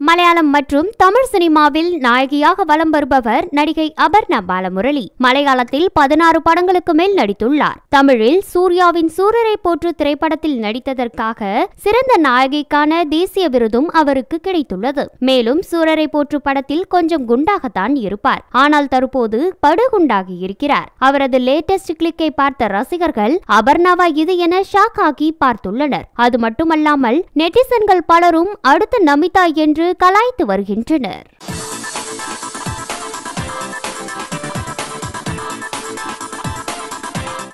மலையாளம் மற்றும் தமிழ் சினிமாவில் நாயகியாக வலம் வருபவர் நடிகை அபர்ணா பாலமுரளி மலையாளத்தில் பதினாறு படங்களுக்கு மேல் நடித்துள்ளார் தமிழில் சூர்யாவின் சூரரை போற்று திரைப்படத்தில் நடித்ததற்காக சிறந்த நாயகிக்கான தேசிய விருதும் அவருக்கு கிடைத்துள்ளது மேலும் சூரரை போற்று படத்தில் கொஞ்சம் குண்டாகத்தான் இருப்பார் ஆனால் தற்போது படுகுண்டாகி இருக்கிறார் அவரது லேட்டஸ்ட் கிளிக்கை பார்த்த ரசிகர்கள் அபர்ணாவா இது என ஷாக் ஆகி பார்த்துள்ளனர் அது மட்டுமல்லாமல் நெட்டிசன்கள் பலரும் அடுத்த நமிதா என்று கலாய்த்து வருகின்றனர்